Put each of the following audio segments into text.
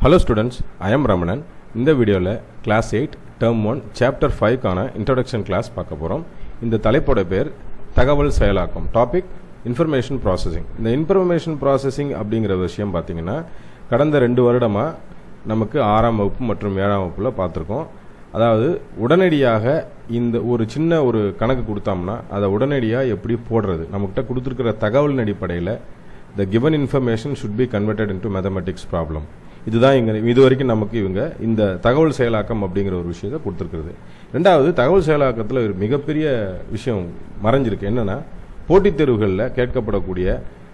hello students I am Ramanan இந்த வீடியோவில் class eight term one chapter ஃபைவ்க்கான இன்ட்ரடக்ஷன் கிளாஸ் பார்க்க போகிறோம் இந்த தலைப்போட பேர் தகவல் செயலாக்கம் டாபிக் இன்ஃபர்மேஷன் ப்ராசஸிங் இந்த இன்ஃபர்மேஷன் ப்ராசஸிங் அப்படிங்கிற விஷயம் பார்த்தீங்கன்னா கடந்த ரெண்டு வருடமாக நமக்கு ஆறாம் வகுப்பு மற்றும் ஏழாம் வகுப்பில் பார்த்துருக்கோம் அதாவது உடனடியாக இந்த ஒரு சின்ன ஒரு கணக்கு கொடுத்தோம்னா அதை உடனடியாக எப்படி போடுறது நம்மக்கிட்ட கொடுத்துருக்கிற தகவலின் அடிப்படையில் the given information should be converted into mathematics problem இதுதான் இங்கே இது வரைக்கும் நமக்கு இவங்க இந்த தகவல் செயலாக்கம் அப்படிங்கிற ஒரு விஷயத்தை கொடுத்துருக்குறது ரெண்டாவது தகவல் செயலாக்கத்தில் ஒரு மிகப்பெரிய விஷயம் மறைஞ்சிருக்கு என்னன்னா போட்டித் தேர்வுகளில் கேட்கப்படக்கூடிய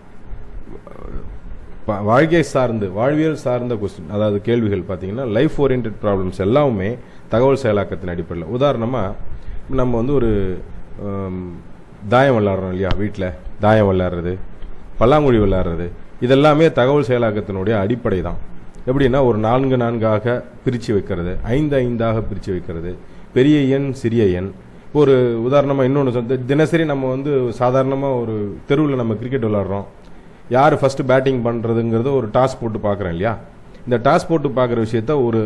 ப- வாழ்க்கை சார்ந்து வாழ்வியல் சார்ந்த கொஸ்டின் அதாவது கேள்விகள் பார்த்தீங்கன்னா லைஃப் ஓரியன்ட் ப்ராப்ளம்ஸ் எல்லாமே தகவல் செயலாக்கத்தின் அடிப்படையில் உதாரணமாக நம்ம வந்து ஒரு ஹம், தாயம் விளாட்றோம் இல்லையா வீட்டில் தாயம் விளையாடுறது பல்லாங்குழி விளையாடுறது இதெல்லாமே தகவல் செயலாக்கத்தினுடைய அடிப்படை தான் எப்படின்னா ஒரு நான்கு நான்காக பிரித்து வைக்கிறது ஐந்து ஐந்தாக பிரித்து வைக்கிறது பெரிய எண் சிறிய எண் ஒரு உதாரணமாக இன்னொன்று சொந்த தினசரி நம்ம வந்து சாதாரணமாக ஒரு தெருவில் நம்ம கிரிக்கெட் விளாட்றோம் யார் ஃபர்ஸ்ட் பேட்டிங் பண்ணுறதுங்கிறத ஒரு டாஸ் போட்டு பார்க்குறேன் இல்லையா இந்த டாஸ் போட்டு பார்க்குற விஷயத்த ஒரு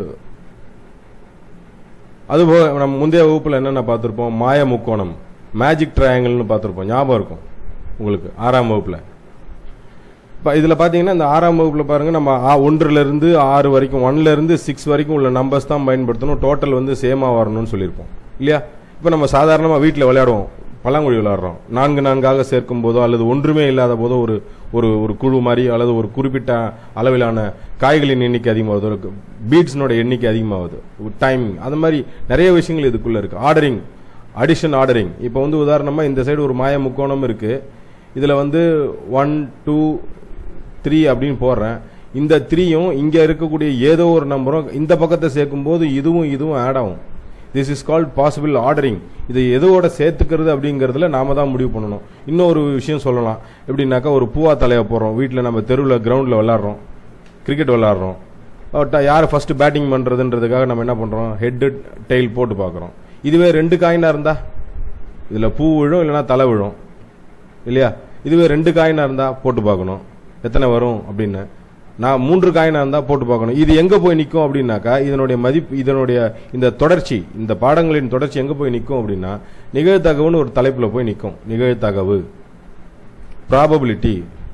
அதுபோக நம்ம முந்தைய வகுப்பில் என்னென்ன பார்த்துருப்போம் மாய முக்கோணம் மேஜிக் ட்ரையாங்கிள்னு பார்த்துருப்போம் ஞாபகம் இருக்கும் உங்களுக்கு ஆறாம் வகுப்பில் இப்போ இதில் பார்த்தீங்கன்னா இந்த ஆறாம் வகுப்பில் பாருங்கள் நம்ம ஆ- ஒன்றுலேருந்து ஆறு வரைக்கும் ஒன்லேருந்து சிக்ஸ் வரைக்கும் உள்ள நம்பர்ஸ் தான் பயன்படுத்தணும் டோட்டல் வந்து சேமாக வரணும்னு சொல்லியிருப்போம் இல்லையா இப்போ நம்ம சாதாரணமாக வீட்டில் விளையாடுவோம் பல்லாங்குழி விளையாடுறோம் நான்கு நான்காக சேர்க்கும் போதோ அல்லது ஒன்றுமே இல்லாத போதோ ஒரு ஒரு ஒரு குழு மாதிரி அல்லது ஒரு குறிப்பிட்ட அளவிலான காய்களின் எண்ணிக்கை அதிகமாகுது ஒரு பீட்ஸ்னோட எண்ணிக்கை அதிகமாகுது டைமிங் அது மாதிரி நிறைய விஷயங்கள் இதுக்குள்ளே இருக்குது ஆர்டரிங் அடிஷன் ஆர்டரிங் இப்போ வந்து உதாரணமாக இந்த சைடு ஒரு மாய முக்கோணம் இருக்குது இதில் வந்து ஒன் டூ த்ரீ அப்படின்னு போடுறேன் இந்த த்ரீயும் இங்கே இருக்கக்கூடிய ஏதோ ஒரு நம்பரும் இந்த பக்கத்தை சேர்க்கும்போது இதுவும் இதுவும் ஆட் ஆகும் this is called possible ordering இதை எதோட சேர்த்துக்கிறது அப்படிங்கிறதுல நாம தான் முடிவு பண்ணணும் இன்னொரு விஷயம் சொல்லலாம் எப்படின்னாக்கா ஒரு பூவா தலையை போடுறோம் வீட்டில் நம்ம தெருவில் கிரவுண்டில் விளாட்றோம் கிரிக்கெட் விளாட்றோம் யார் ஃபர்ஸ்ட் பேட்டிங் பண்ணுறதுன்றதுக்காக நம்ம என்ன பண்ணுறோம் ஹெட்டு டெயில் போட்டு பார்க்குறோம் இதுவே ரெண்டு காயினாக இருந்தா இதில் பூ விழும் இல்லைன்னா தலை விழும் இல்லையா இதுவே ரெண்டு காயினா இருந்தா போட்டு பார்க்கணும் எத்தனை வரும் அப்படின்னு நான் மூன்று காயினா இருந்தா போட்டு பார்க்கணும் இது எங்க போய் நிற்கும் அப்படின்னாக்கா இதனுடைய மதிப்பு இதனுடைய இந்த தொடர்ச்சி இந்த பாடங்களின் தொடர்ச்சி எங்க போய் நிற்கும் அப்படின்னா நிகழ்தகவுன்னு ஒரு தலைப்புல போய் நிற்கும் நிகழ்தகவு ப்ராபபிலிட்டி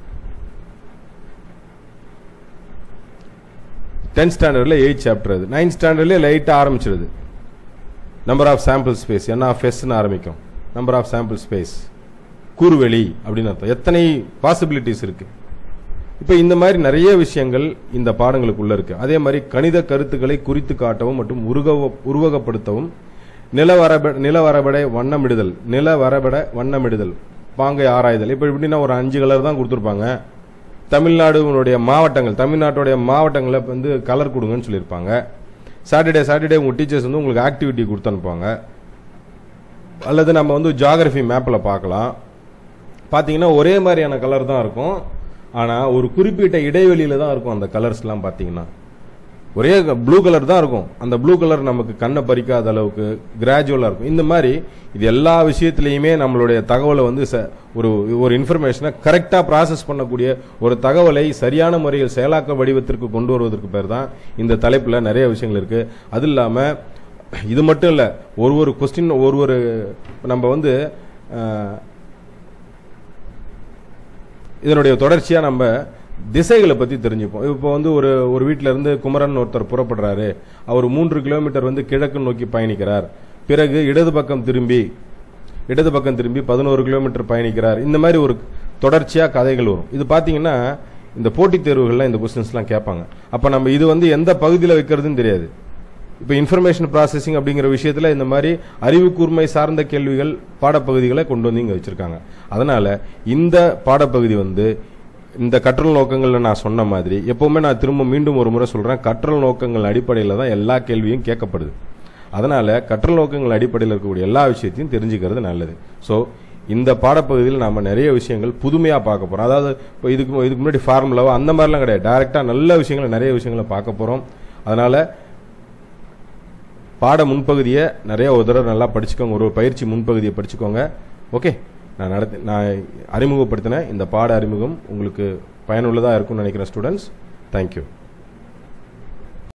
டென்த் ஸ்டாண்டர்ட்ல எயிட் சாப்டர் அது நைன்த் ஸ்டாண்டர்ட்ல லைட்டாக ஆரம்பிச்சிருது நம்பர் ஆஃப் சாம்பிள் ஸ்பேஸ் என்ன ஃபெஸ்ன்னு ஆரம்பிக்கும் நம்பர் ஆஃப் சாம்பிள் ஸ்பேஸ் கூறுவெளி அப்படின்னு அர்த்தம் எத்தனை பாசிபிலிட்டிஸ் இருக்கு இப்போ இந்த மாதிரி நிறைய விஷயங்கள் இந்த பாடங்களுக்குள்ள இருக்கு அதே மாதிரி கணித கருத்துக்களை குறித்து காட்டவும் மற்றும் உருகவ உருவகப்படுத்தவும் நிலவரப நிலவரபடை வண்ணமிடுதல் நிலவரபட வண்ணமிடுதல் பாங்கை ஆராய்தல் இப்போ எப்படின்னா ஒரு அஞ்சு கலர் தான் கொடுத்துருப்பாங்க தமிழ்நாடுடைய மாவட்டங்கள் தமிழ்நாட்டுடைய மாவட்டங்களை வந்து கலர் கொடுங்கன்னு சொல்லியிருப்பாங்க சாட்டர்டே சாட்டர்டே உங்கள் டீச்சர்ஸ் வந்து உங்களுக்கு ஆக்டிவிட்டி கொடுத்து அனுப்புவாங்க அல்லது நம்ம வந்து ஜியாகிரபி மேப்பில் பார்க்கலாம் பார்த்தீங்கன்னா ஒரே மாதிரியான கலர் தான் இருக்கும் ஆனால் ஒரு குறிப்பிட்ட இடைவெளியில தான் இருக்கும் அந்த கலர்ஸ்லாம் பார்த்தீங்கன்னா ஒரே ப்ளூ கலர் தான் இருக்கும் அந்த ப்ளூ கலர் நமக்கு கண்ணை பறிக்காத அளவுக்கு கிராஜுவலாக இருக்கும் இந்த மாதிரி இது எல்லா விஷயத்துலையுமே நம்மளுடைய தகவலை வந்து ச- ஒரு ஒரு இன்ஃபர்மேஷனை கரெக்டாக ப்ராசஸ் பண்ணக்கூடிய ஒரு தகவலை சரியான முறையில் செயலாக்க வடிவத்திற்கு கொண்டு வருவதற்கு பேர் தான் இந்த தலைப்பில் நிறைய விஷயங்கள் இருக்குது அது இல்லாமல் இது மட்டும் இல்லை ஒரு ஒரு கொஸ்டின் ஒரு ஒரு நம்ம வந்து அஹ், இதனுடைய தொடர்ச்சியாக நம்ம திசைகளை பற்றி தெரிஞ்சுப்போம் இப்போ வந்து ஒரு ஒரு வீட்டில இருந்து குமரன் ஒருத்தர் புறப்படுறாரு அவர் மூன்று கிலோமீட்டர் வந்து கிழக்கு நோக்கி பயணிக்கிறார் பிறகு இடது பக்கம் திரும்பி இடது பக்கம் திரும்பி பதினோரு கிலோமீட்டர் பயணிக்கிறார் இந்த மாதிரி ஒரு தொடர்ச்சியாக கதைகள் வரும் இது பார்த்தீங்கன்னா இந்த போட்டித் தேர்வுகள்ல இந்த கொஸ்டின்ஸ்லாம் கேட்பாங்க அப்போ நம்ம இது வந்து எந்த பகுதியில் வைக்கிறதுன்னு தெரியாது இப்போ இன்ஃபர்மேஷன் ப்ராசஸிங் அப்படிங்கிற விஷயத்துல இந்த மாதிரி அறிவு கூர்மை சார்ந்த கேள்விகள் பாடப்பகுதிகளை கொண்டு வந்து இங்க வச்சிருக்காங்க அதனால இந்த பாடப்பகுதி வந்து இந்த கற்றல் நோக்கங்கள்ல நான் சொன்ன மாதிரி எப்பவுமே நான் திரும்ப மீண்டும் ஒரு முறை சொல்றேன் கற்றல் நோக்கங்கள் அடிப்படையில் தான் எல்லா கேள்வியும் கேட்கப்படுது அதனால கற்றல் நோக்கங்கள் அடிப்படையில் இருக்கக்கூடிய எல்லா விஷயத்தையும் தெரிஞ்சுக்கிறது நல்லது ஸோ இந்த பாடப்பகுதியில் நாம நிறைய விஷயங்கள் புதுமையா பார்க்க போறோம் அதாவது இப்போ இதுக்கு இதுக்கு முன்னாடி ஃபார்முலாவோ அந்த மாதிரிலாம் கிடையாது டைரக்டா நல்ல விஷயங்களை நிறைய விஷயங்களை பார்க்க போறோம் அதனால பாட முன்பகுதியை நிறைய ஒரு தடவை நல்லா படிச்சுக்கோங்க ஒரு பயிற்சி முன்பகுதியை படிச்சுக்கோங்க ஓகே நான் நடத்தி நான் அறிமுகப்படுத்தின இந்த பாட அறிமுகம் உங்களுக்கு பயனுள்ளதாக இருக்கும்னு நினைக்கிறேன் ஸ்டூடெண்ட்ஸ் தேங்க்யூ